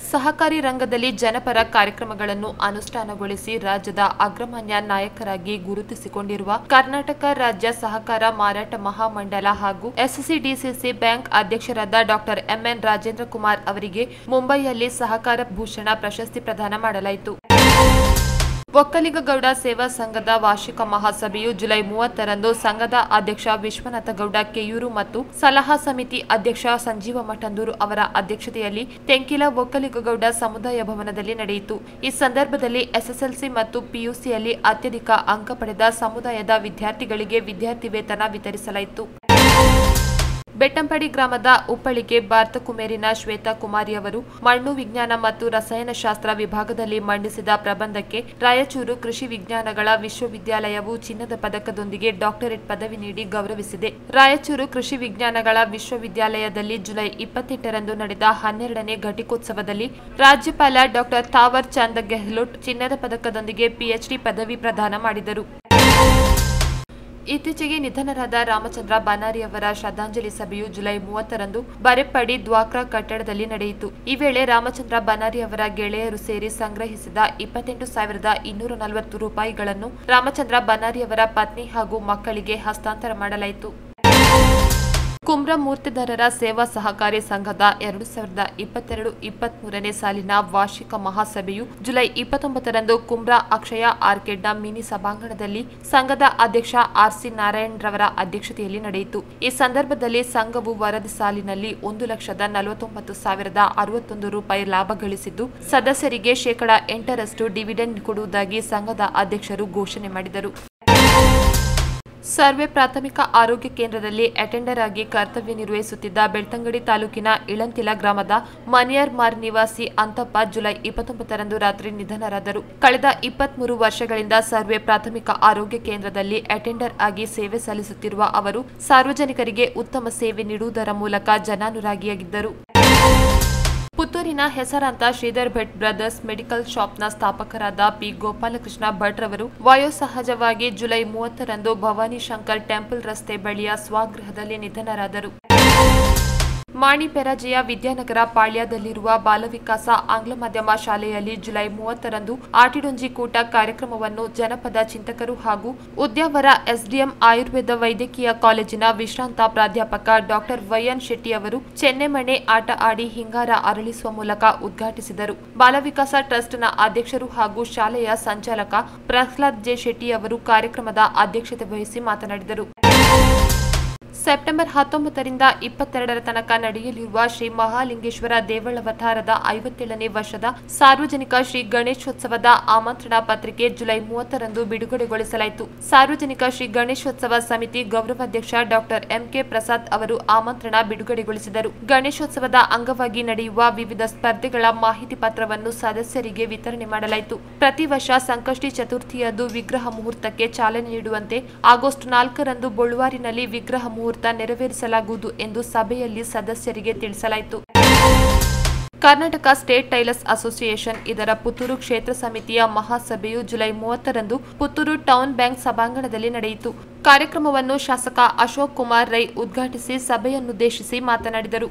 ಸಹಕಾರಿ ರಂಗದಲ್ಲಿ ಜನಪರ ಕಾರ್ಯಕ್ರಮಗಳನ್ನು ಅನುಷ್ಠಾನಗೊಳಿಸಿ ರಾಜ್ಯದ ಅಗ್ರಮಾನ್ಯ ನಾಯಕರಾಗಿ ಗುರುತಿಸಿಕೊಂಡಿರುವ ಕರ್ನಾಟಕ ರಾಜ್ಯ ಸಹಕಾರ ಮಾರಾಟ ಮಹಾಮಂಡಲ ಹಾಗೂ ಎಸ್ಸಿಡಿಸಿಸಿ ಬ್ಯಾಂಕ್ ಅಧ್ಯಕ್ಷರಾದ ಡಾಕ್ಟರ್ ಎಂಎನ್ ರಾಜೇಂದ್ರ ಕುಮಾರ್ ಅವರಿಗೆ ಮುಂಬೈಯಲ್ಲಿ ಸಹಕಾರ ಭೂಷಣ ಪ್ರಶಸ್ತಿ ಪ್ರದಾನ ಮಾಡಲಾಯಿತು ಒಕ್ಕಲಿಗಗೌಡ ಸೇವಾ ಸಂಘದ ವಾರ್ಷಿಕ ಮಹಾಸಭೆಯು ಜುಲೈ ಮೂವತ್ತರಂದು ಸಂಘದ ಅಧ್ಯಕ್ಷ ವಿಶ್ವನಾಥ ಗೌಡ ಕೆಯೂರು ಮತ್ತು ಸಲಹಾ ಸಮಿತಿ ಅಧ್ಯಕ್ಷ ಸಂಜೀವ ಮಠಂದೂರು ಅವರ ಅಧ್ಯಕ್ಷತೆಯಲ್ಲಿ ತೆಂಕಿಲ ಒಕ್ಕಲಿಗಗೌಡ ಸಮುದಾಯ ಭವನದಲ್ಲಿ ನಡೆಯಿತು ಈ ಸಂದರ್ಭದಲ್ಲಿ ಎಸ್ಎಸ್ಎಲ್ಸಿ ಮತ್ತು ಪಿಯುಸಿಯಲ್ಲಿ ಅತ್ಯಧಿಕ ಅಂಕ ಪಡೆದ ಸಮುದಾಯದ ವಿದ್ಯಾರ್ಥಿಗಳಿಗೆ ವಿದ್ಯಾರ್ಥಿ ವೇತನ ವಿತರಿಸಲಾಯಿತು ಬೆಟ್ಟಂಪಡಿ ಗ್ರಾಮದ ಉಪ್ಪಳಿಗೆ ಭಾರತ ಕುಮೇರಿನ ಶ್ವೇತಾ ಕುಮಾರಿ ಅವರು ಮಣ್ಣು ವಿಜ್ಞಾನ ಮತ್ತು ರಸಾಯನಶಾಸ್ತ್ರ ವಿಭಾಗದಲ್ಲಿ ಮಂಡಿಸಿದ ಪ್ರಬಂಧಕ್ಕೆ ರಾಯಚೂರು ಕೃಷಿ ವಿಜ್ಞಾನಗಳ ವಿಶ್ವವಿದ್ಯಾಲಯವು ಚಿನ್ನದ ಪದಕದೊಂದಿಗೆ ಡಾಕ್ಟರೇಟ್ ಪದವಿ ನೀಡಿ ಗೌರವಿಸಿದೆ ರಾಯಚೂರು ಕೃಷಿ ವಿಜ್ಞಾನಗಳ ವಿಶ್ವವಿದ್ಯಾಲಯದಲ್ಲಿ ಜುಲೈ ಇಪ್ಪತ್ತೆಂಟರಂದು ನಡೆದ ಹನ್ನೆರಡನೇ ಘಟಿಕೋತ್ಸವದಲ್ಲಿ ರಾಜ್ಯಪಾಲ ಡಾಕ್ಟರ್ ಥಾವರ್ ಚಂದ್ ಗೆಹ್ಲೋಟ್ ಚಿನ್ನದ ಪದಕದೊಂದಿಗೆ ಪಿಎಚ್ಡಿ ಪದವಿ ಪ್ರದಾನ ಮಾಡಿದರು ಇತ್ತೀಚೆಗೆ ನಿಧನರಾದ ರಾಮಚಂದ್ರ ಬನಾರಿ ಅವರ ಶ್ರದ್ಧಾಂಜಲಿ ಸಭೆಯು ಜುಲೈ ಮೂವತ್ತರಂದು ಬರೆಪ್ಪಡಿ ದ್ವಾಕ್ರಾ ಕಟ್ಟಡದಲ್ಲಿ ನಡೆಯಿತು ಈ ವೇಳೆ ರಾಮಚಂದ್ರ ಬನಾರಿ ಅವರ ಗೆಳೆಯರು ಸೇರಿ ಸಂಗ್ರಹಿಸಿದ ಇಪ್ಪತ್ತೆಂಟು ಸಾವಿರದ ಇನ್ನೂರ ನಲವತ್ತು ರೂಪಾಯಿಗಳನ್ನು ರಾಮಚಂದ್ರ ಬನಾರಿ ಅವರ ಪತ್ನಿ ಹಾಗೂ ಮಕ್ಕಳಿಗೆ ಹಸ್ತಾಂತರ ಮಾಡಲಾಯಿತು ಕುಮ್ರ ಮೂರ್ತಿದಾರರ ಸೇವಾ ಸಹಕಾರಿ ಸಂಘದ ಎರಡು ಸಾವಿರದ ಇಪ್ಪತ್ತೆರಡು ಇಪ್ಪತ್ಮೂರನೇ ಸಾಲಿನ ವಾರ್ಷಿಕ ಮಹಾಸಭೆಯು ಜುಲೈ ಇಪ್ಪತ್ತೊಂಬತ್ತರಂದು ಕುಮ್ರಾ ಅಕ್ಷಯ ಆರ್ಕಿಡ್ನ ಮಿನಿ ಸಭಾಂಗಣದಲ್ಲಿ ಸಂಘದ ಅಧ್ಯಕ್ಷ ಆರ್ಸಿ ನಾರಾಯಣ್ ರವರ ಅಧ್ಯಕ್ಷತೆಯಲ್ಲಿ ನಡೆಯಿತು ಈ ಸಂದರ್ಭದಲ್ಲಿ ಸಂಘವು ವರದಿ ಸಾಲಿನಲ್ಲಿ ಒಂದು ಲಕ್ಷದ ನಲವತ್ತೊಂಬತ್ತು ಸಾವಿರದ ಅರವತ್ತೊಂದು ರೂಪಾಯಿ ಲಾಭ ಗಳಿಸಿದ್ದು ಸದಸ್ಯರಿಗೆ ಶೇಕಡಾ ಎಂಟರಷ್ಟು ಡಿವಿಡೆಂಡ್ ಕೊಡುವುದಾಗಿ ಸಂಘದ ಅಧ್ಯಕ್ಷರು ಘೋಷಣೆ ಮಾಡಿದರು ಸರ್ವೆ ಪ್ರಾಥಮಿಕ ಆರೋಗ್ಯ ಕೇಂದ್ರದಲ್ಲಿ ಅಟೆಂಡರ್ ಆಗಿ ಕರ್ತವ್ಯ ನಿರ್ವಹಿಸುತ್ತಿದ್ದ ಬೆಳ್ತಂಗಡಿ ತಾಲೂಕಿನ ಇಳಂತಿಲ ಗ್ರಾಮದ ಮನಿಯರ್ಮಾರ್ ನಿವಾಸಿ ಅಂತಪ್ಪ ಜುಲೈ ಇಪ್ಪತ್ತೊಂಬತ್ತರಂದು ರಾತ್ರಿ ನಿಧನರಾದರು ಕಳೆದ ಇಪ್ಪತ್ಮೂರು ವರ್ಷಗಳಿಂದ ಸರ್ವೆ ಪ್ರಾಥಮಿಕ ಆರೋಗ್ಯ ಕೇಂದ್ರದಲ್ಲಿ ಅಟೆಂಡರ್ ಆಗಿ ಸೇವೆ ಸಲ್ಲಿಸುತ್ತಿರುವ ಅವರು ಸಾರ್ವಜನಿಕರಿಗೆ ಉತ್ತಮ ಸೇವೆ ನೀಡುವುದರ ಮೂಲಕ ಜನಾನುರಾಗಿಯಾಗಿದ್ದರು ಪುತ್ತೂರಿನ ಹೆಸರಾಂತ ಶ್ರೀಧರ್ ಭಟ್ ಬ್ರದರ್ಸ್ ಮೆಡಿಕಲ್ ಶಾಪ್ನ ಸ್ಥಾಪಕರಾದ ಪಿ ಗೋಪಾಲಕೃಷ್ಣ ಭಟ್ ರವರು ವಯೋಸಹಜವಾಗಿ ಜುಲೈ ಮೂವತ್ತರಂದು ಭವಾನಿ ಶಂಕರ್ ಟೆಂಪಲ್ ರಸ್ತೆ ಬಳಿಯ ಸ್ವಗೃಹದಲ್ಲಿ ನಿಧನರಾದರು ಮಾಣಿ ಪೆರಾಜೆಯ ವಿದ್ಯಾನಗರ ಪಾಳ್ಯದಲ್ಲಿರುವ ಬಾಲವಿಕಾಸ ಆಂಗ್ಲ ಮಾಧ್ಯಮ ಶಾಲೆಯಲ್ಲಿ ಜುಲೈ ಮೂವತ್ತರಂದು ಆಟಿಡೊಂಜಿ ಕೂಟ ಕಾರ್ಯಕ್ರಮವನ್ನು ಜನಪದ ಚಿಂತಕರು ಹಾಗೂ ಉದ್ಯಾವರ ಎಸ್ಡಿಎಂ ಆಯುರ್ವೇದ ವೈದ್ಯಕೀಯ ಕಾಲೇಜಿನ ವಿಶ್ರಾಂತ ಪ್ರಾಧ್ಯಾಪಕ ಡಾಕ್ಟರ್ ವೈಎನ್ ಶೆಟ್ಟಿ ಅವರು ಚೆನ್ನೆಮಣೆ ಆಟ ಆಡಿ ಹಿಂಗಾರ ಅರಳಿಸುವ ಮೂಲಕ ಉದ್ಘಾಟಿಸಿದರು ಬಾಲವಿಕಾಸ ಟ್ರಸ್ಟ್ನ ಅಧ್ಯಕ್ಷರು ಹಾಗೂ ಶಾಲೆಯ ಸಂಚಾಲಕ ಪ್ರಹ್ಲಾದ್ ಜೆ ಶೆಟ್ಟಿ ಅವರು ಕಾರ್ಯಕ್ರಮದ ಅಧ್ಯಕ್ಷತೆ ವಹಿಸಿ ಮಾತನಾಡಿದರು ಸೆಪ್ಟೆಂಬರ್ ಹತ್ತೊಂಬತ್ತರಿಂದ ಇಪ್ಪತ್ತೆರಡರ ತನಕ ನಡೆಯಲಿರುವ ಶ್ರೀ ಮಹಾಲಿಂಗೇಶ್ವರ ದೇವಳವತಾರದ ಐವತ್ತೇಳನೇ ವರ್ಷದ ಸಾರ್ವಜನಿಕ ಶ್ರೀ ಗಣೇಶೋತ್ಸವದ ಆಮಂತ್ರಣ ಪತ್ರಿಕೆ ಜುಲೈ ಮೂವತ್ತರಂದು ಬಿಡುಗಡೆಗೊಳಿಸಲಾಯಿತು ಸಾರ್ವಜನಿಕ ಶ್ರೀ ಗಣೇಶೋತ್ಸವ ಸಮಿತಿ ಗೌರವಾಧ್ಯಕ್ಷ ಡಾಕ್ಟರ್ ಎಂಕೆ ಪ್ರಸಾದ್ ಅವರು ಆಮಂತ್ರಣ ಬಿಡುಗಡೆಗೊಳಿಸಿದರು ಗಣೇಶೋತ್ಸವದ ಅಂಗವಾಗಿ ನಡೆಯುವ ವಿವಿಧ ಸ್ಪರ್ಧೆಗಳ ಮಾಹಿತಿ ಪತ್ರವನ್ನು ಸದಸ್ಯರಿಗೆ ವಿತರಣೆ ಮಾಡಲಾಯಿತು ಪ್ರತಿ ವರ್ಷ ಸಂಕಷ್ಟಿ ಚತುರ್ಥಿಯಂದು ವಿಗ್ರಹ ಮುಹೂರ್ತಕ್ಕೆ ಚಾಲನೆ ನೀಡುವಂತೆ ಆಗಸ್ಟ್ ನಾಲ್ಕರಂದು ಬೊಳುವಾರಿನಲ್ಲಿ ವಿಗ್ರಹ ಮುಹೂರ್ತ ನೆರವೇರಿಸಲಾಗುವುದು ಎಂದು ಸಭೆಯಲ್ಲಿ ಸದಸ್ಯರಿಗೆ ತಿಳಿಸಲಾಯಿತು ಕರ್ನಾಟಕ ಸ್ಟೇಟ್ ಟೈಲರ್ಸ್ ಅಸೋಸಿಯೇಷನ್ ಇದರ ಪುತ್ತೂರು ಕ್ಷೇತ್ರ ಸಮಿತಿಯ ಮಹಾಸಭೆಯು ಜುಲೈ ಮೂವತ್ತರಂದು ಪುತ್ತೂರು ಟೌನ್ ಬ್ಯಾಂಕ್ ಸಭಾಂಗಣದಲ್ಲಿ ನಡೆಯಿತು ಕಾರ್ಯಕ್ರಮವನ್ನು ಶಾಸಕ ಅಶೋಕ್ ಕುಮಾರ್ ರೈ ಉದ್ಘಾಟಿಸಿ ಸಭೆಯನ್ನುದ್ದೇಶಿಸಿ ಮಾತನಾಡಿದರು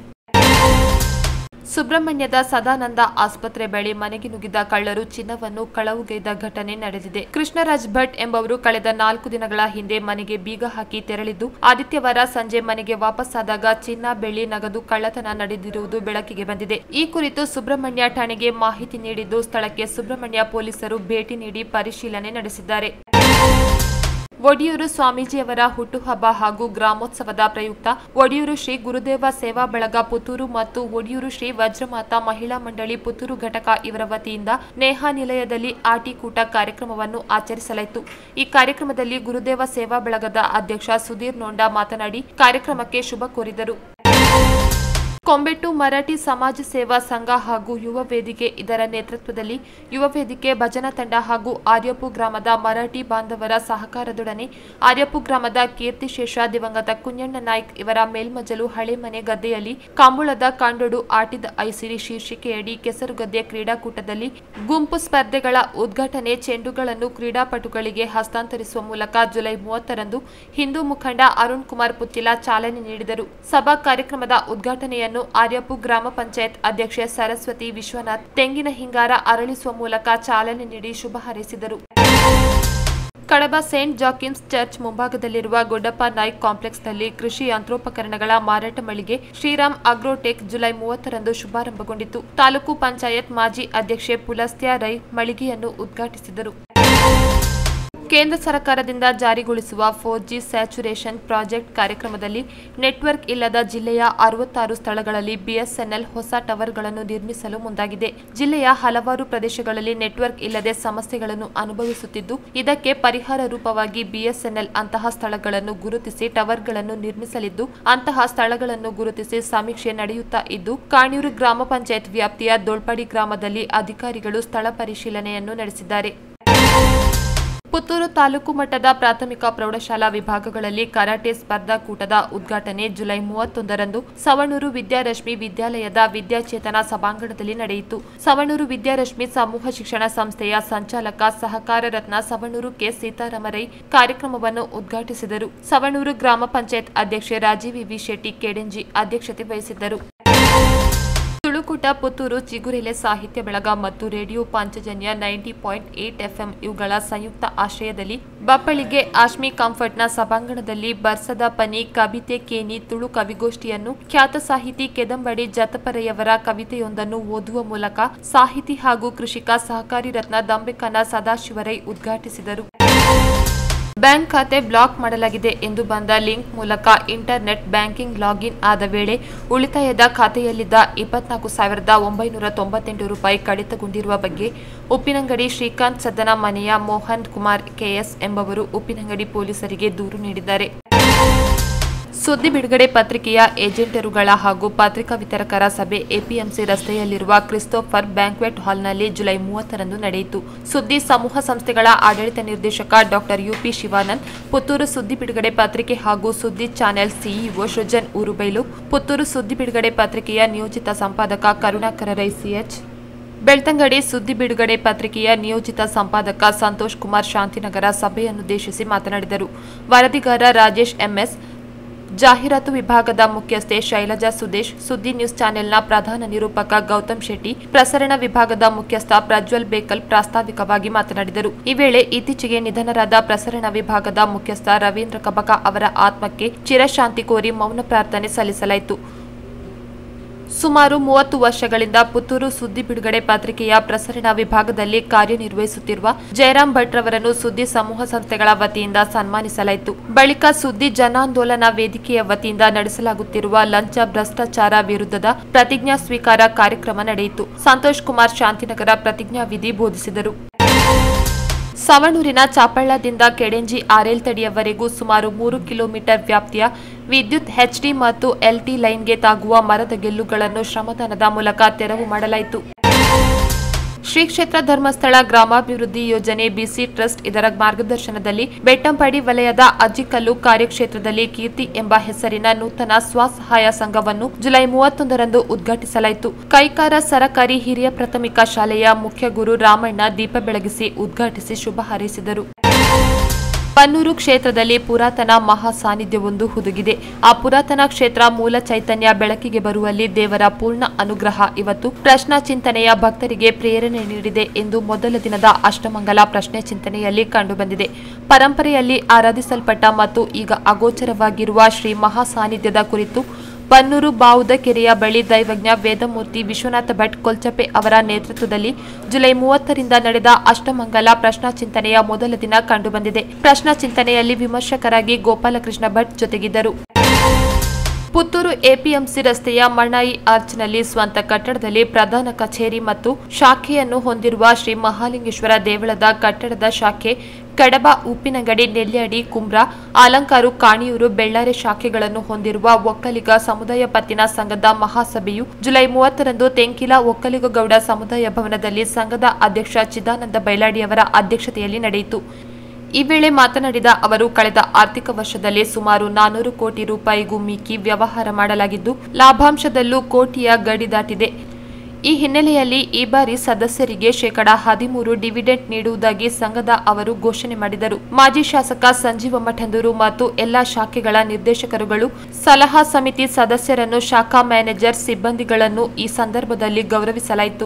ಸುಬ್ರಹ್ಮಣ್ಯದ ಸದಾನಂದ ಆಸ್ಪತ್ರೆ ಬಳಿ ಮನೆಗೆ ನುಗ್ಗಿದ ಕಳ್ಳರು ಚಿನ್ನವನ್ನು ಕಳವುಗೈದ ಘಟನೆ ನಡೆದಿದೆ ಕೃಷ್ಣರಾಜ್ ಭಟ್ ಎಂಬುವರು ಕಳೆದ ನಾಲ್ಕು ದಿನಗಳ ಹಿಂದೆ ಮನೆಗೆ ಬೀಗ ಹಾಕಿ ತೆರಳಿದ್ದು ಆದಿತ್ಯವಾರ ಸಂಜೆ ಮನೆಗೆ ವಾಪಸ್ಸಾದಾಗ ಚಿನ್ನ ಬೆಳ್ಳಿ ನಗದು ಕಳ್ಳತನ ನಡೆದಿರುವುದು ಬೆಳಕಿಗೆ ಬಂದಿದೆ ಈ ಕುರಿತು ಸುಬ್ರಹ್ಮಣ್ಯ ಠಾಣೆಗೆ ಮಾಹಿತಿ ನೀಡಿದ್ದು ಸ್ಥಳಕ್ಕೆ ಸುಬ್ರಹ್ಮಣ್ಯ ಪೊಲೀಸರು ಭೇಟಿ ನೀಡಿ ಪರಿಶೀಲನೆ ನಡೆಸಿದ್ದಾರೆ ಒಡಿಯೂರು ಸ್ವಾಮೀಜಿಯವರ ಹುಟ್ಟುಹಬ್ಬ ಹಾಗೂ ಗ್ರಾಮೋತ್ಸವದ ಪ್ರಯುಕ್ತ ಒಡಿಯೂರು ಶ್ರೀ ಗುರುದೇವ ಸೇವಾ ಬಳಗ ಪುತ್ತೂರು ಮತ್ತು ಒಡಿಯೂರು ಶ್ರೀ ವಜ್ರಮಾತಾ ಮಹಿಳಾ ಮಂಡಳಿ ಪುತ್ತೂರು ಘಟಕ ಇವರ ವತಿಯಿಂದ ನೇಹಾ ನಿಲಯದಲ್ಲಿ ಆಟಿಕೂಟ ಕಾರ್ಯಕ್ರಮವನ್ನು ಆಚರಿಸಲಾಯಿತು ಈ ಕಾರ್ಯಕ್ರಮದಲ್ಲಿ ಗುರುದೇವ ಸೇವಾ ಬಳಗದ ಅಧ್ಯಕ್ಷ ಸುಧೀರ್ ನೋಂಡಾ ಮಾತನಾಡಿ ಕಾರ್ಯಕ್ರಮಕ್ಕೆ ಶುಭ ಕೋರಿದರು ಕೊಂಬೆಟ್ಟು ಮರಾಠಿ ಸಮಾಜ ಸೇವಾ ಸಂಘ ಹಾಗೂ ಯುವ ವೇದಿಕೆ ಇದರ ನೇತೃತ್ವದಲ್ಲಿ ಯುವ ವೇದಿಕೆ ಭಜನಾ ತಂಡ ಹಾಗೂ ಆರ್ಯಪು ಗ್ರಾಮದ ಮರಾಠಿ ಬಾಂಧವರ ಸಹಕಾರದೊಡನೆ ಆರ್ಯಪು ಗ್ರಾಮದ ಕೀರ್ತಿಶೇಷ ದಿವಂಗತ ಕುഞ്ഞಣ್ಣ ನಾಯ್ಕ್ ಇವರ ಮೇಲ್ಮಜಲು ಹಳೆ ಮನೆ ಗದ್ದೆಯಲ್ಲಿ ಕಾಂಬುಳದ ಕಾಂಡೋಡು ಆಟಿದ ಐಸಿರಿ ಶೀರ್ಷಿಕೆಯಡಿ ಕೆಸರುಗದ್ದೆ ಕ್ರೀಡಾಕೂಟದಲ್ಲಿ ಗುಂಪು ಸ್ಪರ್ಧೆಗಳ ಉದ್ಘಾಟನೆ ಚೆಂಡುಗಳನ್ನು ಕ್ರೀಡಾಪಟುಗಳಿಗೆ ಹಸ್ತಾಂತರಿಸುವ ಮೂಲಕ ಜುಲೈ ಮೂವತ್ತರಂದು ಹಿಂದೂ ಮುಖಂಡ ಅರುಣ್ ಕುಮಾರ್ ಪುತ್ತಿಲ ಚಾಲನೆ ನೀಡಿದರು ಸಭಾ ಕಾರ್ಯಕ್ರಮದ ಉದ್ಘಾಟನೆಯನ್ನು ಯೋಜನೆಯನ್ನು ಆರ್ಯಪು ಗ್ರಾಮ ಪಂಚಾಯತ್ ಅಧ್ಯಕ್ಷೆ ಸರಸ್ವತಿ ವಿಶ್ವನಾಥ್ ತೆಂಗಿನ ಹಿಂಗಾರ ಅರಳಿಸುವ ಮೂಲಕ ಚಾಲನೆ ನೀಡಿ ಶುಭ ಹಾರೈಸಿದರು ಕಡಬ ಸೇಂಟ್ ಜಾಕಿಮ್ಸ್ ಚರ್ಚ್ ಮುಂಭಾಗದಲ್ಲಿರುವ ಗುಡ್ಡಪ್ಪ ನಾಯ್ಕ್ ಕಾಂಪ್ಲೆಕ್ಸ್ನಲ್ಲಿ ಕೃಷಿ ಯಂತ್ರೋಪಕರಣಗಳ ಮಾರಾಟ ಮಳಿಗೆ ಶ್ರೀರಾಮ್ ಅಗ್ರೋಟೆಕ್ ಜುಲೈ ಮೂವತ್ತರಂದು ಶುಭಾರಂಭಗೊಂಡಿತು ತಾಲೂಕು ಪಂಚಾಯತ್ ಮಾಜಿ ಅಧ್ಯಕ್ಷೆ ಪುಲಸ್ತ್ಯ ರೈ ಮಳಿಗೆಯನ್ನು ಉದ್ಘಾಟಿಸಿದರು ಕೇಂದ್ರ ಸರ್ಕಾರದಿಂದ ಜಾರಿಗೊಳಿಸುವ ಫೋರ್ ಜಿ ಸ್ಯಾಚುರೇಷನ್ ಪ್ರಾಜೆಕ್ಟ್ ಕಾರ್ಯಕ್ರಮದಲ್ಲಿ ನೆಟ್ವರ್ಕ್ ಇಲ್ಲದ ಜಿಲ್ಲೆಯ ಅರವತ್ತಾರು ಸ್ಥಳಗಳಲ್ಲಿ ಬಿಎಸ್ಎನ್ಎಲ್ ಹೊಸ ಟವರ್ಗಳನ್ನು ನಿರ್ಮಿಸಲು ಮುಂದಾಗಿದೆ ಜಿಲ್ಲೆಯ ಹಲವಾರು ಪ್ರದೇಶಗಳಲ್ಲಿ ನೆಟ್ವರ್ಕ್ ಇಲ್ಲದೆ ಸಮಸ್ಯೆಗಳನ್ನು ಅನುಭವಿಸುತ್ತಿದ್ದು ಇದಕ್ಕೆ ಪರಿಹಾರ ರೂಪವಾಗಿ ಬಿಎಸ್ಎನ್ಎಲ್ ಅಂತಹ ಸ್ಥಳಗಳನ್ನು ಗುರುತಿಸಿ ಟವರ್ಗಳನ್ನು ನಿರ್ಮಿಸಲಿದ್ದು ಅಂತಹ ಸ್ಥಳಗಳನ್ನು ಗುರುತಿಸಿ ಸಮೀಕ್ಷೆ ನಡೆಯುತ್ತಾ ಇದ್ದು ಕಾಣೂರು ಗ್ರಾಮ ಪಂಚಾಯತ್ ವ್ಯಾಪ್ತಿಯ ದೊಳ್ಪಡಿ ಗ್ರಾಮದಲ್ಲಿ ಅಧಿಕಾರಿಗಳು ಸ್ಥಳ ಪರಿಶೀಲನೆಯನ್ನು ನಡೆಸಿದ್ದಾರೆ ಪುತ್ತೂರು ತಾಲೂಕು ಮಟ್ಟದ ಪ್ರಾಥಮಿಕ ಪ್ರೌಢಶಾಲಾ ವಿಭಾಗಗಳಲ್ಲಿ ಕರಾಟೆ ಸ್ಪರ್ಧಾಕೂಟದ ಉದ್ಘಾಟನೆ ಜುಲೈ ಮೂವತ್ತೊಂದರಂದು ಸವಣೂರು ವಿದ್ಯಾರಶ್ಮಿ ವಿದ್ಯಾಲಯದ ವಿದ್ಯಾಚೇತನ ಸಭಾಂಗಣದಲ್ಲಿ ನಡೆಯಿತು ಸವಣೂರು ವಿದ್ಯಾರಶ್ಮಿ ಸಮೂಹ ಶಿಕ್ಷಣ ಸಂಸ್ಥೆಯ ಸಂಚಾಲಕ ಸಹಕಾರ ರತ್ನ ಸವಣೂರು ಕೆ ಸೀತಾರಾಮರೈ ಕಾರ್ಯಕ್ರಮವನ್ನು ಉದ್ಘಾಟಿಸಿದರು ಸವಣೂರು ಗ್ರಾಮ ಪಂಚಾಯತ್ ಅಧ್ಯಕ್ಷೆ ರಾಜೀವ್ ವಿ ಶೆಟ್ಟಿ ಕೆಡೆಂಜಿ ಅಧ್ಯಕ್ಷತೆ ವಹಿಸಿದ್ದರು ತುಳುಕೂಟ ಪುತ್ತೂರು ಚಿಗುರೆಲೆ ಸಾಹಿತ್ಯ ಬೆಳಗ ಮತ್ತು radio Panchajanya ninety point eight FM ಇವುಗಳ ಸಂಯುಕ್ತ ಆಶ್ರಯದಲ್ಲಿ ಬಪ್ಪಳಿಗೆ ಆಶ್ಮಿ ಕಂಫರ್ಟ್ನ ಸಭಾಂಗಣದಲ್ಲಿ ಬರ್ಸದ ಪನಿ ಕವಿತೆ ಕೇನಿ ತುಳು ಕವಿಗೋಷ್ಠಿಯನ್ನು ಖ್ಯಾತ ಸಾಹಿತಿ ಕೆದಂಬಡಿ ಜತಪರೆಯವರ ಕವಿತೆಯೊಂದನ್ನು ಓದುವ ಮೂಲಕ ಸಾಹಿತಿ ಹಾಗೂ ಕೃಷಿಕ ಸಹಕಾರಿ ರತ್ನ ದಂಬೆಕನ ಸದಾಶಿವರೈ ಉದ್ಘಾಟಿಸಿದರು ಬ್ಯಾಂಕ್ ಖಾತೆ ಬ್ಲಾಕ್ ಮಾಡಲಾಗಿದೆ ಎಂದು ಬಂದ ಲಿಂಕ್ ಮೂಲಕ ಇಂಟರ್ನೆಟ್ ಬ್ಯಾಂಕಿಂಗ್ ಲಾಗಿನ್ ಆದ ವೇಳೆ ಉಳಿತಾಯದ ಖಾತೆಯಲ್ಲಿದ್ದ ಇಪ್ಪತ್ನಾಲ್ಕು ಸಾವಿರದ ಒಂಬೈನೂರ ತೊಂಬತ್ತೆಂಟು ರೂಪಾಯಿ ಕಡಿತಗೊಂಡಿರುವ ಬಗ್ಗೆ ಉಪ್ಪಿನಂಗಡಿ ಶ್ರೀಕಾಂತ್ ಸದನ ಮನೆಯ ಮೋಹನ್ ಕುಮಾರ್ ಕೆಎಸ್ ಎಂಬವರು ಉಪ್ಪಿನಂಗಡಿ ಪೊಲೀಸರಿಗೆ ದೂರು ನೀಡಿದ್ದಾರೆ ಸುದ್ದಿ ಬಿಡುಗಡೆ ಪತ್ರಿಕೆಯ ಏಜೆಂಟರುಗಳ ಹಾಗೂ ಪತ್ರಿಕಾ ವಿತರಕರ ಸಭೆ ಎಪಿಎಂಸಿ ರಸ್ತೆಯಲ್ಲಿರುವ ಕ್ರಿಸ್ತೋಫರ್ ಬ್ಯಾಂಕ್ವೆಟ್ ಹಾಲ್ನಲ್ಲಿ ಜುಲೈ ಮೂವತ್ತರಂದು ನಡೆಯಿತು ಸುದ್ದಿ ಸಮೂಹ ಸಂಸ್ಥೆಗಳ ಆಡಳಿತ ನಿರ್ದೇಶಕ ಡಾಕ್ಟರ್ ಯುಪಿ ಶಿವಾನಂದ್ ಪುತ್ತೂರು ಸುದ್ದಿ ಬಿಡುಗಡೆ ಪತ್ರಿಕೆ ಹಾಗೂ ಸುದ್ದಿ ಚಾನೆಲ್ ಸಿಇಒ ಸೃಜನ್ ಊರುಬೈಲು ಪುತ್ತೂರು ಸುದ್ದಿ ಬಿಡುಗಡೆ ಪತ್ರಿಕೆಯ ನಿಯೋಜಿತ ಸಂಪಾದಕ ಕರುಣಾಕರ ರೈ ಸಿಎಚ್ ಬೆಳ್ತಂಗಡಿ ಸುದ್ದಿ ಬಿಡುಗಡೆ ಪತ್ರಿಕೆಯ ನಿಯೋಜಿತ ಸಂಪಾದಕ ಸಂತೋಷ್ ಕುಮಾರ್ ಶಾಂತಿನಗರ ಸಭೆಯನ್ನುದ್ದೇಶಿಸಿ ಮಾತನಾಡಿದರು ವರದಿಗಾರ ರಾಜೇಶ್ ಎಂಎಸ್ ಜಾಹೀರಾತು ವಿಭಾಗದ ಮುಖ್ಯಸ್ಥೆ ಶೈಲಜಾ ಸುದೇಶ್ ಸುದ್ದಿ ನ್ಯೂಸ್ ಚಾನೆಲ್ನ ಪ್ರಧಾನ ನಿರೂಪಕ ಗೌತಮ್ ಶೆಟ್ಟಿ ಪ್ರಸರಣ ವಿಭಾಗದ ಮುಖ್ಯಸ್ಥ ಪ್ರಜ್ವಲ್ ಬೇಕಲ್ ಪ್ರಾಸ್ತಾವಿಕವಾಗಿ ಮಾತನಾಡಿದರು ಈ ವೇಳೆ ಇತ್ತೀಚೆಗೆ ನಿಧನರಾದ ಪ್ರಸರಣ ವಿಭಾಗದ ಮುಖ್ಯಸ್ಥ ರವೀಂದ್ರ ಕಬಕ ಅವರ ಆತ್ಮಕ್ಕೆ ಚಿರಶಾಂತಿ ಕೋರಿ ಮೌನ ಪ್ರಾರ್ಥನೆ ಸಲ್ಲಿಸಲಾಯಿತು ಸುಮಾರು ಮೂವತ್ತು ವರ್ಷಗಳಿಂದ ಪುತ್ತೂರು ಸುದ್ದಿ ಬಿಡುಗಡೆ ಪತ್ರಿಕೆಯ ಪ್ರಸರಣ ವಿಭಾಗದಲ್ಲಿ ಕಾರ್ಯನಿರ್ವಹಿಸುತ್ತಿರುವ ಜಯರಾಮ್ ಭಟ್ ರವರನ್ನು ಸುದ್ದಿ ಸಮೂಹ ಸಂಸ್ಥೆಗಳ ವತಿಯಿಂದ ಸನ್ಮಾನಿಸಲಾಯಿತು ಬಳಿಕ ಸುದ್ದಿ ಜನಾಂದೋಲನ ವೇದಿಕೆಯ ವತಿಯಿಂದ ನಡೆಸಲಾಗುತ್ತಿರುವ ಲಂಚ ಭ್ರಷ್ಟಾಚಾರ ವಿರುದ್ಧದ ಪ್ರತಿಜ್ಞಾ ಸ್ವೀಕಾರ ಕಾರ್ಯಕ್ರಮ ನಡೆಯಿತು ಸಂತೋಷ್ ಕುಮಾರ್ ಶಾಂತಿನಗರ ಪ್ರತಿಜ್ಞಾ ವಿಧಿ ಬೋಧಿಸಿದರು ಸವಣೂರಿನ ಚಾಪಳ್ಳದಿಂದ ಕೆಡೆಂಜಿ ಆರ್ಎಲ್ ತಡಿಯವರೆಗೂ ಸುಮಾರು ಮೂರು ಕಿಲೋಮೀಟರ್ ವ್ಯಾಪ್ತಿಯ ವಿದ್ಯುತ್ ಎಚ್ಡಿ ಮತ್ತು ಎಲ್ಟಿ ಲೈನ್ಗೆ ತಾಗುವ ಮರದ ಗೆಲ್ಲುಗಳನ್ನು ಶ್ರಮದಾನದ ಮೂಲಕ ತೆರವು ಮಾಡಲಾಯಿತು ಶ್ರೀ ಕ್ಷೇತ್ರ ಧರ್ಮಸ್ಥಳ ಗ್ರಾಮಾಭಿವೃದ್ಧಿ ಯೋಜನೆ ಬಿಸಿ ಟ್ರಸ್ಟ್ ಇದರ ಮಾರ್ಗದರ್ಶನದಲ್ಲಿ ಬೆಟ್ಟಂಪಡಿ ವಲಯದ ಅಜ್ಜಿಕಲ್ಲು ಕಾರ್ಯಕ್ಷೇತ್ರದಲ್ಲಿ ಕೀರ್ತಿ ಎಂಬ ಹೆಸರಿನ ನೂತನ ಸ್ವಸಹಾಯ ಸಂಘವನ್ನು ಜುಲೈ ಮೂವತ್ತೊಂದರಂದು ಉದ್ಘಾಟಿಸಲಾಯಿತು ಕೈಕಾರ ಸರಕಾರಿ ಹಿರಿಯ ಪ್ರಾಥಮಿಕ ಶಾಲೆಯ ಮುಖ್ಯ ಗುರು ರಾಮಣ್ಣ ದೀಪ ಬೆಳಗಿಸಿ ಉದ್ಘಾಟಿಸಿ ಶುಭ ಹಾರೈಸಿದರು ಪನ್ನೂರು ಕ್ಷೇತ್ರದಲ್ಲಿ ಪುರಾತನ ಮಹಾ ಸಾನ್ನಿಧ್ಯವೊಂದು ಹುದುಗಿದೆ ಆ ಪುರಾತನ ಕ್ಷೇತ್ರ ಮೂಲ ಚೈತನ್ಯ ಬೆಳಕಿಗೆ ಬರುವಲ್ಲಿ ದೇವರ ಪೂರ್ಣ ಅನುಗ್ರಹ ಇವತ್ತು ಪ್ರಶ್ನಾ ಚಿಂತನೆಯ ಭಕ್ತರಿಗೆ ಪ್ರೇರಣೆ ನೀಡಿದೆ ಎಂದು ಮೊದಲ ದಿನದ ಅಷ್ಟಮಂಗಲ ಪ್ರಶ್ನೆ ಚಿಂತನೆಯಲ್ಲಿ ಕಂಡುಬಂದಿದೆ ಪರಂಪರೆಯಲ್ಲಿ ಆರಾಧಿಸಲ್ಪಟ್ಟ ಮತ್ತು ಈಗ ಅಗೋಚರವಾಗಿರುವ ಶ್ರೀ ಮಹಾ ಸಾನ್ನಿಧ್ಯದ ಕುರಿತು ಬನ್ನೂರು ಬಾವುದ ಕೆರೆಯ ಬಳಿ ದೈವಜ್ಞ ವೇದಮೂರ್ತಿ ವಿಶ್ವನಾಥ ಭಟ್ ಕೊಲ್ಚಪೆ ಅವರ ನೇತೃತ್ವದಲ್ಲಿ ಜುಲೈ ಮೂವತ್ತರಿಂದ ನಡೆದ ಅಷ್ಟಮಂಗಲ ಪ್ರಶ್ನಾ ಚಿಂತನೆಯ ಮೊದಲ ದಿನ ಕಂಡುಬಂದಿದೆ ಪ್ರಶ್ನಾ ಚಿಂತನೆಯಲ್ಲಿ ವಿಮರ್ಶಕರಾಗಿ ಗೋಪಾಲಕೃಷ್ಣ ಭಟ್ ಜೊತೆಗಿದ್ದರು ಪುತ್ತೂರು ಎಪಿಎಂಸಿ ರಸ್ತೆಯ ಮಣ್ಣಾಯಿ ಆರ್ಚ್ನಲ್ಲಿ ಸ್ವಂತ ಕಟ್ಟಡದಲ್ಲಿ ಪ್ರಧಾನ ಕಚೇರಿ ಮತ್ತು ಶಾಖೆಯನ್ನು ಹೊಂದಿರುವ ಶ್ರೀ ಮಹಾಲಿಂಗೇಶ್ವರ ದೇವಳದ ಕಟ್ಟಡದ ಶಾಖೆ ಕಡಬ ಉಪ್ಪಿನಂಗಡಿ ನೆಲ್ಯಾಡಿ ಕುಮ್ರ ಅಲಂಕಾರು ಕಾಣಿಯೂರು ಬೆಳ್ಳಾರೆ ಶಾಖೆಗಳನ್ನು ಹೊಂದಿರುವ ಒಕ್ಕಲಿಗ ಸಮುದಾಯ ಪತ್ತಿನ ಸಂಘದ ಮಹಾಸಭೆಯು ಜುಲೈ ಮೂವತ್ತರಂದು ತೆಂಕಿಲ ಒಕ್ಕಲಿಗಗೌಡ ಸಮುದಾಯ ಭವನದಲ್ಲಿ ಸಂಘದ ಅಧ್ಯಕ್ಷ ಚಿದಾನಂದ ಬೈಲಾಡಿಯವರ ಅಧ್ಯಕ್ಷತೆಯಲ್ಲಿ ನಡೆಯಿತು ಈ ವೇಳೆ ಮಾತನಾಡಿದ ಅವರು ಕಳೆದ ಆರ್ಥಿಕ ವರ್ಷದಲ್ಲಿ ಸುಮಾರು ನಾನೂರು ಕೋಟಿ ರೂಪಾಯಿಗೂ ಮಿಕ್ಕಿ ವ್ಯವಹಾರ ಮಾಡಲಾಗಿದ್ದು ಲಾಭಾಂಶದಲ್ಲೂ ಕೋಟಿಯ ಗಡಿ ದಾಟಿದೆ ಈ ಹಿನ್ನೆಲೆಯಲ್ಲಿ ಈ ಬಾರಿ ಸದಸ್ಯರಿಗೆ ಶೇಕಡಾ ಹದಿಮೂರು ಡಿವಿಡೆಂಟ್ ನೀಡುವುದಾಗಿ ಸಂಘದ ಅವರು ಘೋಷಣೆ ಮಾಡಿದರು ಮಾಜಿ ಶಾಸಕ ಸಂಜೀವ ಮಠಂದೂರು ಮತ್ತು ಎಲ್ಲಾ ಶಾಖೆಗಳ ನಿರ್ದೇಶಕರುಗಳು ಸಲಹಾ ಸಮಿತಿ ಸದಸ್ಯರನ್ನು ಶಾಖಾ ಮ್ಯಾನೇಜರ್ ಸಿಬ್ಬಂದಿಗಳನ್ನು ಈ ಸಂದರ್ಭದಲ್ಲಿ ಗೌರವಿಸಲಾಯಿತು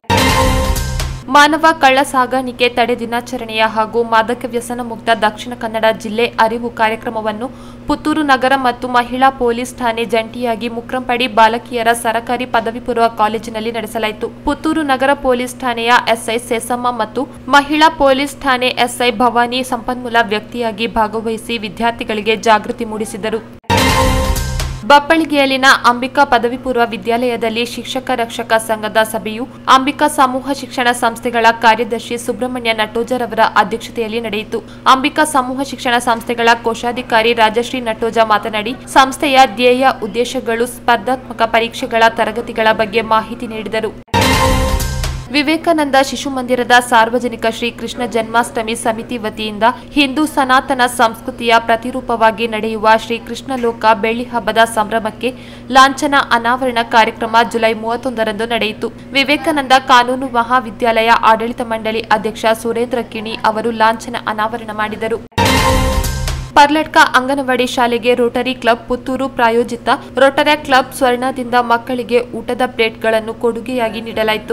ಮಾನವ ಕಳ್ಳ ಸಾಗಾಣಿಕೆ ತಡೆ ದಿನಾಚರಣೆಯ ಹಾಗೂ ಮಾದಕ ವ್ಯಸನ ಮುಕ್ತ ದಕ್ಷಿಣ ಕನ್ನಡ ಜಿಲ್ಲೆ ಅರಿವು ಕಾರ್ಯಕ್ರಮವನ್ನು ಪುತ್ತೂರು ನಗರ ಮತ್ತು ಮಹಿಳಾ ಪೊಲೀಸ್ ಠಾಣೆ ಜಂಟಿಯಾಗಿ ಮುಕ್ರಂಪಡಿ ಬಾಲಕಿಯರ ಸರಕಾರಿ ಪದವಿ ಪೂರ್ವ ಕಾಲೇಜಿನಲ್ಲಿ ನಡೆಸಲಾಯಿತು ಪುತ್ತೂರು ನಗರ ಪೊಲೀಸ್ ಠಾಣೆಯ ಎಸ್ಐ ಸೇಸಮ್ಮ ಮತ್ತು ಮಹಿಳಾ ಪೊಲೀಸ್ ಠಾಣೆ ಎಸ್ಐ ಭವಾನಿ ಸಂಪನ್ಮೂಲ ವ್ಯಕ್ತಿಯಾಗಿ ಭಾಗವಹಿಸಿ ವಿದ್ಯಾರ್ಥಿಗಳಿಗೆ ಜಾಗೃತಿ ಮೂಡಿಸಿದರು ಬಪ್ಪಳಿಗೆಯಲ್ಲಿನ ಅಂಬಿಕಾ ಪದವಿ ಪೂರ್ವ ವಿದ್ಯಾಲಯದಲ್ಲಿ ಶಿಕ್ಷಕ ರಕ್ಷಕ ಸಂಘದ ಸಭೆಯು ಅಂಬಿಕಾ ಸಮೂಹ ಶಿಕ್ಷಣ ಸಂಸ್ಥೆಗಳ ಕಾರ್ಯದರ್ಶಿ ಸುಬ್ರಹ್ಮಣ್ಯ ನಟೋಜರ್ ಅವರ ಅಧ್ಯಕ್ಷತೆಯಲ್ಲಿ ನಡೆಯಿತು ಅಂಬಿಕಾ ಸಮೂಹ ಶಿಕ್ಷಣ ಸಂಸ್ಥೆಗಳ ಕೋಶಾಧಿಕಾರಿ ರಾಜಶ್ರೀ ನಟೋಜ ಮಾತನಾಡಿ ಸಂಸ್ಥೆಯ ಧ್ಯೇಯ ಉದ್ದೇಶಗಳು ಸ್ಪರ್ಧಾತ್ಮಕ ಪರೀಕ್ಷೆಗಳ ತರಗತಿಗಳ ಬಗ್ಗೆ ಮಾಹಿತಿ ನೀಡಿದರು ವಿವೇಕಾನಂದ ಶಿಶು ಮಂದಿರದ ಸಾರ್ವಜನಿಕ ಶ್ರೀಕೃಷ್ಣ ಜನ್ಮಾಷ್ಟಮಿ ಸಮಿತಿ ವತಿಯಿಂದ ಹಿಂದೂ ಸನಾತನ ಸಂಸ್ಕೃತಿಯ ಪ್ರತಿರೂಪವಾಗಿ ನಡೆಯುವ ಶ್ರೀಕೃಷ್ಣ ಲೋಕ ಬೆಳ್ಳಿ ಹಬ್ಬದ ಸಂಭ್ರಮಕ್ಕೆ ಲಾಂಛನ ಅನಾವರಣ ಕಾರ್ಯಕ್ರಮ ಜುಲೈ ಮೂವತ್ತೊಂದರಂದು ನಡೆಯಿತು ವಿವೇಕಾನಂದ ಕಾನೂನು ಮಹಾವಿದ್ಯಾಲಯ ಆಡಳಿತ ಮಂಡಳಿ ಅಧ್ಯಕ್ಷ ಸುರೇಂದ್ರ ಕಿಣಿ ಅವರು ಲಾಂಛನ ಅನಾವರಣ ಮಾಡಿದರು ಪರ್ಲಟ್ಕ ಅಂಗನವಾಡಿ ಶಾಲೆಗೆ ರೋಟರಿ ಕ್ಲಬ್ ಪುತ್ತೂರು ಪ್ರಾಯೋಜಿತ ರೋಟರಿ ಕ್ಲಬ್ ಸ್ವರ್ಣದಿಂದ ಮಕ್ಕಳಿಗೆ ಊಟದ ಪ್ಲೇಟ್ಗಳನ್ನು ಕೊಡುಗೆಯಾಗಿ ನೀಡಲಾಯಿತು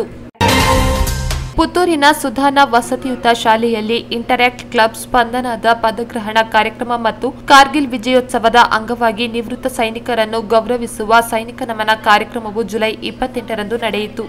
ಪುತ್ತೂರಿನ ಸುಧಾನ ವಸತಿಯುತ ಶಾಲೆಯಲ್ಲಿ ಇಂಟರ್ಯಾಕ್ಟ್ ಕ್ಲಬ್ ಸ್ಪಂದನದ ಪದಗ್ರಹಣ ಕಾರ್ಯಕ್ರಮ ಮತ್ತು ಕಾರ್ಗಿಲ್ ವಿಜಯೋತ್ಸವದ ಅಂಗವಾಗಿ ನಿವೃತ್ತ ಸೈನಿಕರನ್ನು ಗೌರವಿಸುವ ಸೈನಿಕ ನಮನ ಕಾರ್ಯಕ್ರಮವು ಜುಲೈ ಇಪ್ಪತ್ತೆಂಟರಂದು ನಡೆಯಿತು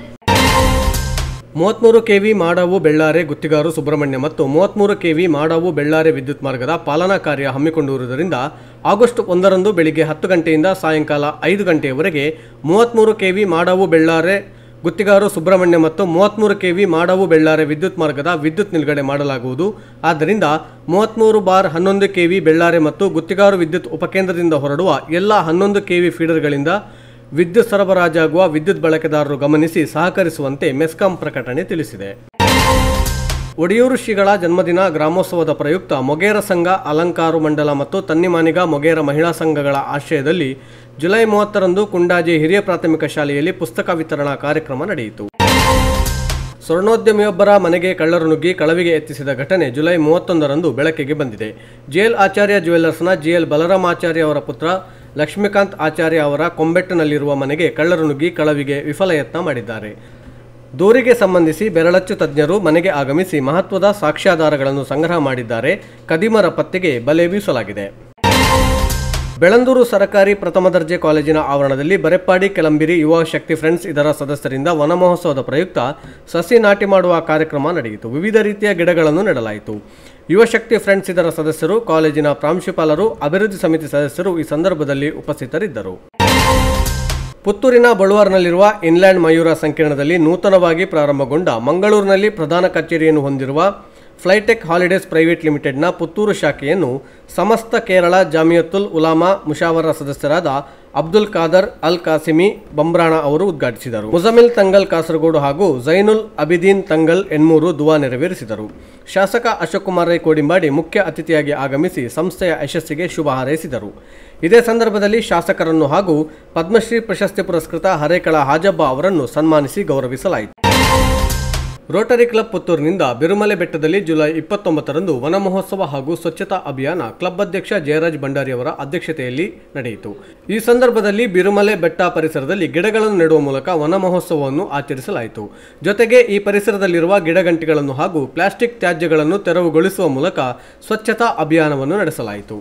ಮೂವತ್ಮೂರು ಕೆವಿ ಮಾಡಾವು ಬೆಳ್ಳಾರೆ ಗುತ್ತಿಗಾರು ಸುಬ್ರಹ್ಮಣ್ಯ ಮತ್ತು ಮೂವತ್ಮೂರು ಕೆವಿ ಮಾಡಾವು ಬೆಳ್ಳಾರೆ ವಿದ್ಯುತ್ ಮಾರ್ಗದ ಪಾಲನಾ ಕಾರ್ಯ ಹಮ್ಮಿಕೊಂಡಿರುವುದರಿಂದ ಆಗಸ್ಟ್ ಒಂದರಂದು ಬೆಳಿಗ್ಗೆ ಹತ್ತು ಗಂಟೆಯಿಂದ ಸಾಯಂಕಾಲ ಐದು ಗಂಟೆಯವರೆಗೆ ಮೂವತ್ಮೂರು ಕೆವಿ ಮಾಡಾವು ಬೆಳ್ಳಾರೆ ಗುತ್ತಿಗಾರು ಸುಬ್ರಹ್ಮಣ್ಯ ಮತ್ತು ಮೂವತ್ಮೂರು ಕೆವಿ ಮಾಡಾವು ಬೆಳ್ಳಾರೆ ವಿದ್ಯುತ್ ಮಾರ್ಗದ ವಿದ್ಯುತ್ ನಿಲುಗಡೆ ಮಾಡಲಾಗುವುದು ಆದ್ದರಿಂದ ಮೂವತ್ಮೂರು ಬಾರ್ ಹನ್ನೊಂದು ಕೆವಿ ಬೆಳ್ಳಾರೆ ಮತ್ತು ಗುತ್ತಿಗಾರು ವಿದ್ಯುತ್ ಉಪಕೇಂದ್ರದಿಂದ ಹೊರಡುವ ಎಲ್ಲ ಹನ್ನೊಂದು ಕೆವಿ ಫೀಡರ್ಗಳಿಂದ ವಿದ್ಯುತ್ ಸರಬರಾಜಾಗುವ ವಿದ್ಯುತ್ ಬಳಕೆದಾರರು ಗಮನಿಸಿ ಸಹಕರಿಸುವಂತೆ ಮೆಸ್ಕಾಂ ಪ್ರಕಟಣೆ ತಿಳಿಸಿದೆ ಒಡಿಯೂರು ಶ್ರೀಗಳ ಜನ್ಮದಿನ ಗ್ರಾಮೋತ್ಸವದ ಪ್ರಯುಕ್ತ ಮೊಗೇರ ಸಂಘ ಅಲಂಕಾರು ಮಂಡಲ ಮತ್ತು ತನ್ನಿಮಾನಿಗ ಮೊಗೇರ ಮಹಿಳಾ ಸಂಘಗಳ ಆಶ್ರಯದಲ್ಲಿ ಜುಲೈ ಮೂವತ್ತರಂದು ಕುಂಡಾಜೆ ಹಿರಿಯ ಪ್ರಾಥಮಿಕ ಶಾಲೆಯಲ್ಲಿ ಪುಸ್ತಕ ವಿತರಣಾ ಕಾರ್ಯಕ್ರಮ ನಡೆಯಿತು ಸ್ವರ್ಣೋದ್ಯಮಿಯೊಬ್ಬರ ಮನೆಗೆ ಕಳ್ಳರು ನುಗ್ಗಿ ಕಳವಿಗೆ ಎತ್ತಿಸಿದ ಘಟನೆ ಜುಲೈ ಮೂವತ್ತೊಂದರಂದು ಬೆಳಕಿಗೆ ಬಂದಿದೆ ಜೆಎಲ್ ಆಚಾರ್ಯ ಜ್ಯುವೆಲ್ಲರ್ಸ್ನ ಜಿಎಲ್ ಬಲರಾಮ್ ಆಚಾರ್ಯ ಅವರ ಪುತ್ರ ಲಕ್ಷ್ಮೀಕಾಂತ್ ಆಚಾರ್ಯ ಅವರ ಕೊಂಬೆಟ್ಟನಲ್ಲಿರುವ ಮನೆಗೆ ಕಳ್ಳರು ನುಗ್ಗಿ ಕಳವಿಗೆ ವಿಫಲ ಯತ್ನ ಮಾಡಿದ್ದಾರೆ ದೂರಿಗೆ ಸಂಬಂಧಿಸಿ ಬೆರಳಚ್ಚು ತಜ್ಞರು ಮನೆಗೆ ಆಗಮಿಸಿ ಮಹತ್ವದ ಸಾಕ್ಷ್ಯಾಧಾರಗಳನ್ನು ಸಂಗ್ರಹ ಮಾಡಿದ್ದಾರೆ ಕದಿಮರ ಪತ್ತೆಗೆ ಬಲೆ ಬೀಸಲಾಗಿದೆ ಬೆಳಂದೂರು ಸರ್ಕಾರಿ ಪ್ರಥಮ ದರ್ಜೆ ಕಾಲೇಜಿನ ಆವರಣದಲ್ಲಿ ಬರೆಪ್ಪಾಡಿ ಕೆಲಂಬಿರಿ ಯುವ ಶಕ್ತಿ ಫ್ರೆಂಡ್ಸ್ ಇದರ ಸದಸ್ಯರಿಂದ ವನ ಮಹೋತ್ಸವದ ಪ್ರಯುಕ್ತ ಸಸಿ ನಾಟಿ ಮಾಡುವ ಕಾರ್ಯಕ್ರಮ ನಡೆಯಿತು ವಿವಿಧ ರೀತಿಯ ಗಿಡಗಳನ್ನು ನೆಡಲಾಯಿತು ಯುವ ಶಕ್ತಿ ಫ್ರೆಂಡ್ಸ್ ಇದರ ಸದಸ್ಯರು ಕಾಲೇಜಿನ ಪ್ರಾಂಶುಪಾಲರು ಅಭಿವೃದ್ಧಿ ಸಮಿತಿ ಸದಸ್ಯರು ಈ ಸಂದರ್ಭದಲ್ಲಿ ಉಪಸ್ಥಿತರಿದ್ದರು ಪುತ್ತೂರಿನ ಬಳುವಾರ್ನಲ್ಲಿರುವ ಇನ್ಲ್ಯಾಂಡ್ ಮಯೂರ ಸಂಕೀರ್ಣದಲ್ಲಿ ನೂತನವಾಗಿ ಪ್ರಾರಂಭಗೊಂಡ ಮಂಗಳೂರಿನಲ್ಲಿ ಪ್ರಧಾನ ಕಚೇರಿಯನ್ನು ಹೊಂದಿರುವ ಫ್ಲೈಟೆಕ್ ಹಾಲಿಡೇಸ್ ಪ್ರೈವೇಟ್ ಲಿಮಿಟೆಡ್ನ ಪುತ್ತೂರು ಶಾಖೆಯನ್ನು ಸಮಸ್ತ ಕೇರಳ ಜಾಮಿಯತುಲ್ ಉಲಾಮಾ ಮುಷಾವರ ಸದಸ್ಯರಾದ ಅಬ್ದುಲ್ ಖಾದರ್ ಅಲ್ ಕಾಸಿಮಿ ಬಂಬ್ರಾಣ ಅವರು ಉದ್ಘಾಟಿಸಿದರು ಮುಜಮಿಲ್ ತಂಗಲ್ ಕಾಸರಗೋಡು ಹಾಗೂ ಜೈನುಲ್ ಅಬಿದೀನ್ ತಂಗಲ್ ಎನ್ಮೂರು ದುವಾ ನೆರವೇರಿಸಿದರು ಶಾಸಕ ಅಶೋಕ್ ಕುಮಾರ್ ರೈ ಕೋಡಿಂಬಾಡಿ ಮುಖ್ಯ ಅತಿಥಿಯಾಗಿ ಆಗಮಿಸಿ ಸಂಸ್ಥೆಯ ಯಶಸ್ಸಿಗೆ ಶುಭ ಹಾರೈಸಿದರು ಇದೇ ಸಂದರ್ಭದಲ್ಲಿ ಶಾಸಕರನ್ನು ಹಾಗೂ ಪದ್ಮಶ್ರೀ ಪ್ರಶಸ್ತಿ ಪುರಸ್ಕೃತ ಹರೇಕಳ ಹಾಜಬ್ಬ ಅವರನ್ನು ಸನ್ಮಾನಿಸಿ ಗೌರವಿಸಲಾಯಿತು ರೋಟರಿ ಕ್ಲಬ್ ಪುತ್ತೂರಿನಿಂದ ಬಿರುಮಲೆ ಬೆಟ್ಟದಲ್ಲಿ ಜುಲೈ ಇಪ್ಪತ್ತೊಂಬತ್ತರಂದು ವನ ಮಹೋತ್ಸವ ಹಾಗೂ ಸ್ವಚ್ಛತಾ ಅಭಿಯಾನ ಕ್ಲಬ್ ಅಧ್ಯಕ್ಷ ಜಯರಾಜ್ ಭಂಡಾರಿ ಅವರ ಅಧ್ಯಕ್ಷತೆಯಲ್ಲಿ ನಡೆಯಿತು ಈ ಸಂದರ್ಭದಲ್ಲಿ ಬಿರುಮಲೆ ಬೆಟ್ಟ ಪರಿಸರದಲ್ಲಿ ಗಿಡಗಳನ್ನು ನೆಡುವ ಮೂಲಕ ವನ ಮಹೋತ್ಸವವನ್ನು ಆಚರಿಸಲಾಯಿತು ಜೊತೆಗೆ ಈ ಪರಿಸರದಲ್ಲಿರುವ ಗಿಡಗಂಟಿಗಳನ್ನು ಹಾಗೂ ಪ್ಲಾಸ್ಟಿಕ್ ತ್ಯಾಜ್ಯಗಳನ್ನು ತೆರವುಗೊಳಿಸುವ ಮೂಲಕ ಸ್ವಚ್ಛತಾ ಅಭಿಯಾನವನ್ನು ನಡೆಸಲಾಯಿತು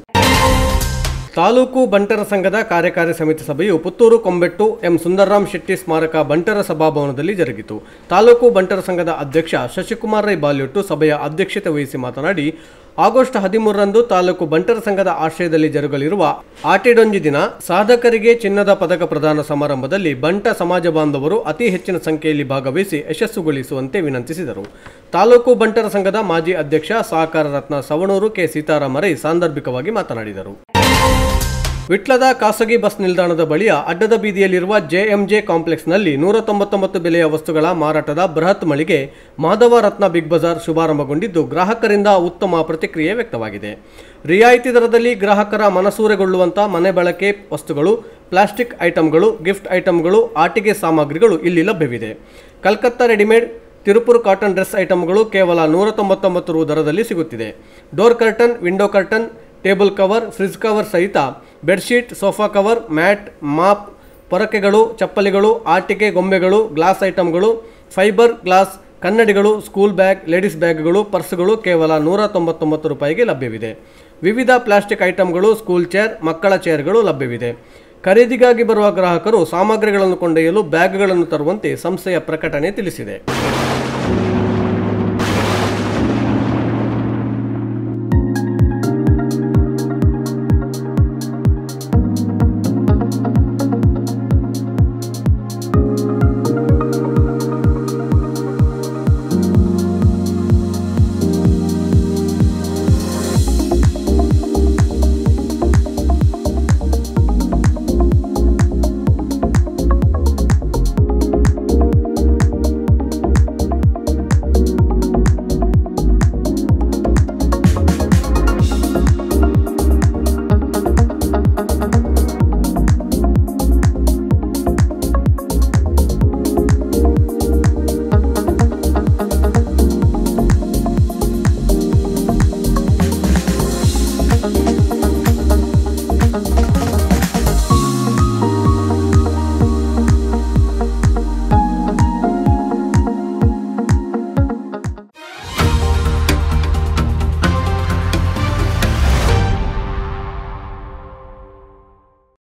ತಾಲೂಕು ಬಂಟರ ಸಂಘದ ಕಾರ್ಯಕಾರಿ ಸಮಿತಿ ಸಭೆಯು ಪುತ್ತೂರು ಕೊಂಬೆಟ್ಟು ಎಂ ಸುಂದರ್ರಾಮ್ ಶೆಟ್ಟಿ ಸ್ಮಾರಕ ಬಂಟರ ಸಭಾಭವನದಲ್ಲಿ ಜರುಗಿತು ತಾಲೂಕು ಬಂಟರ ಸಂಘದ ಅಧ್ಯಕ್ಷ ಶಶಿಕುಮಾರ್ ರೈ ಬಾಲ್ಯೊಟ್ಟು ಸಭೆಯ ಅಧ್ಯಕ್ಷತೆ ವಹಿಸಿ ಮಾತನಾಡಿ ಆಗಸ್ಟ್ ಹದಿಮೂರರಂದು ತಾಲೂಕು ಬಂಟರ ಸಂಘದ ಆಶ್ರಯದಲ್ಲಿ ಜರುಗಲಿರುವ ಆಟಿಡೊಂಜಿ ದಿನ ಸಾಧಕರಿಗೆ ಚಿನ್ನದ ಪದಕ ಪ್ರದಾನ ಸಮಾರಂಭದಲ್ಲಿ ಬಂಟ ಸಮಾಜ ಬಾಂಧವರು ಅತಿ ಹೆಚ್ಚಿನ ಸಂಖ್ಯೆಯಲ್ಲಿ ಭಾಗವಹಿಸಿ ಯಶಸ್ಸುಗೊಳಿಸುವಂತೆ ವಿನಂತಿಸಿದರು ತಾಲೂಕು ಬಂಟರ ಸಂಘದ ಮಾಜಿ ಅಧ್ಯಕ್ಷ ಸಹಕಾರ ರತ್ನ ಸವಣೂರು ಕೆ ಸೀತಾರಾಮ ರೈ ಸಾಂದರ್ಭಿಕವಾಗಿ ಮಾತನಾಡಿದರು ವಿಟ್ಲದ ಖಾಸಗಿ ಬಸ್ ನಿಲ್ದಾಣದ ಬಳಿಯ ಅಡ್ಡದ ಬೀದಿಯಲ್ಲಿರುವ ಜೆಎಂಜೆ ಕಾಂಪ್ಲೆಕ್ಸ್ನಲ್ಲಿ ನೂರ ತೊಂಬತ್ತೊಂಬತ್ತು ಬೆಲೆಯ ವಸ್ತುಗಳ ಮಾರಾಟದ ಬೃಹತ್ ಮಳಿಗೆ ಮಾಧವ ರತ್ನ ಬಿಗ್ ಬಜಾರ್ ಶುಭಾರಂಭಗೊಂಡಿದ್ದು ಗ್ರಾಹಕರಿಂದ ಉತ್ತಮ ಪ್ರತಿಕ್ರಿಯೆ ವ್ಯಕ್ತವಾಗಿದೆ ರಿಯಾಯಿತಿ ದರದಲ್ಲಿ ಗ್ರಾಹಕರ ಮನಸೂರೆಗೊಳ್ಳುವಂಥ ಮನೆ ಬಳಕೆ ವಸ್ತುಗಳು ಪ್ಲಾಸ್ಟಿಕ್ ಐಟಂಗಳು ಗಿಫ್ಟ್ ಐಟಂಗಳು ಆಟಿಕೆ ಸಾಮಗ್ರಿಗಳು ಇಲ್ಲಿ ಲಭ್ಯವಿದೆ Calcutta readymade Tiruppur cotton dress ಐಟಂಗಳು ಕೇವಲ ನೂರ ತೊಂಬತ್ತೊಂಬತ್ತು ರು ದರದಲ್ಲಿ ಸಿಗುತ್ತಿದೆ door curtain window curtain table cover fridge cover ಸಹಿತ bedsheet sofa cover mat mop ಪೊರಕೆಗಳು ಚಪ್ಪಲಿಗಳು ಆಟಿಕೆ ಗೊಂಬೆಗಳು ಗ್ಲಾಸ್ ಐಟಂಗಳು ಫೈಬರ್ ಗ್ಲಾಸ್ ಕನ್ನಡಿಗಳು ಸ್ಕೂಲ್ ಬ್ಯಾಗ್ ಲೇಡೀಸ್ ಬ್ಯಾಗ್ಗಳು ಪರ್ಸ್ಗಳು ಕೇವಲ ನೂರ ತೊಂಬತ್ತೊಂಬತ್ತು ರೂಪಾಯಿಗೆ ಲಭ್ಯವಿದೆ ವಿವಿಧ ಪ್ಲಾಸ್ಟಿಕ್ ಐಟಂಗಳು ಸ್ಕೂಲ್ ಚೇರ್ ಮಕ್ಕಳ ಚೇರ್ಗಳು ಲಭ್ಯವಿದೆ ಖರೀದಿಗಾಗಿ ಬರುವ ಗ್ರಾಹಕರು ಸಾಮಗ್ರಿಗಳನ್ನು ಕೊಂಡೊಯ್ಯಲು ಬ್ಯಾಗ್ಗಳನ್ನು ತರುವಂತೆ ಸಂಸ್ಥೆಯ ಪ್ರಕಟಣೆ ತಿಳಿಸಿದೆ